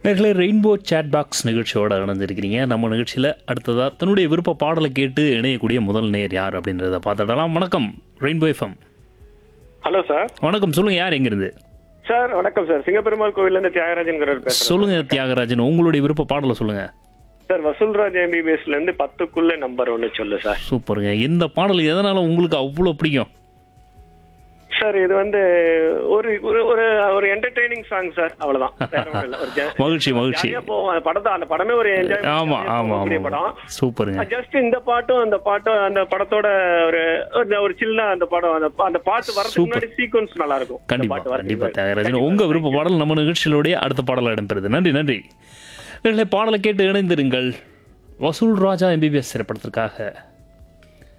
நேர்களே rainbow chat box நிகழ்ச்சியோட இணைஞ்சிருக்கிறீங்க நம்ம நிகழ்ச்சியில் அடுத்ததாக தன்னுடைய விருப்ப பாடலை கேட்டு இணையக்கூடிய முதல் நேர் யார் அப்படின்றத பார்த்துடலாம் வணக்கம் ரெயின்போ எஃப்எம் ஹலோ சார் வணக்கம் சொல்லுங்கள் யார் எங்கிருந்து சார் வணக்கம் சார் சிங்கப்பெருமாள் கோவில்லேருந்து தியாகராஜன்கிறவர் பேசுறேன் சொல்லுங்கள் தியாகராஜன் உங்களுடைய விருப்ப பாடலை சொல்லுங்கள் சார் வசூல்ராஜ் எம்பிபிஎஸ்ல இருந்து பத்துக்குள்ள நம்பர் ஒன்னு சொல்லு சார் சூப்பருங்க இந்த பாடல் எதனால் உங்களுக்கு அவ்வளோ பிடிக்கும் சார் இது வந்து ஒரு ஒரு ஒரு ஒரு என்டர்டெய்னிங் சாங் சார் அவ்வளவுதான் வேற ஒண்ணும் இல்ல. ஒரு ஜா- மகிழ்ச்சி மகிழ்ச்சி ஜாலியா போகும் அந்த படத்தை அந்த படமே ஒரு என்ஜாய் ஆமாம் ஆமாம் ஆமாம் படம் சூப்பருங்க ஜஸ்ட் இந்த பாட்டும் அந்த பாட்டும் அந்த படத்தோட ஒரு ஒரு- ஒரு சின்ன அந்த படம் அந்த பா- அந்த பாட்டு வரதுக்கு முன்னாடி சீக்வன்ஸ் நல்லா இருக்கும் அந்த கண்டிப்பா பாட்டு வரதுக்கு கண்டிப்பா தியாகராஜன் உங்க விருப்ப பாடல் நம்ம நிகழ்ச்சியிலுடைய அடுத்த பாடல் இடம்பெறுது நன்றி நன்றி நேர்களே, பாடலை கேட்டு இணைந்திருங்கள் வசூல் ராஜா எம்பிபிஎஸ் திரைப்படத்திற்காக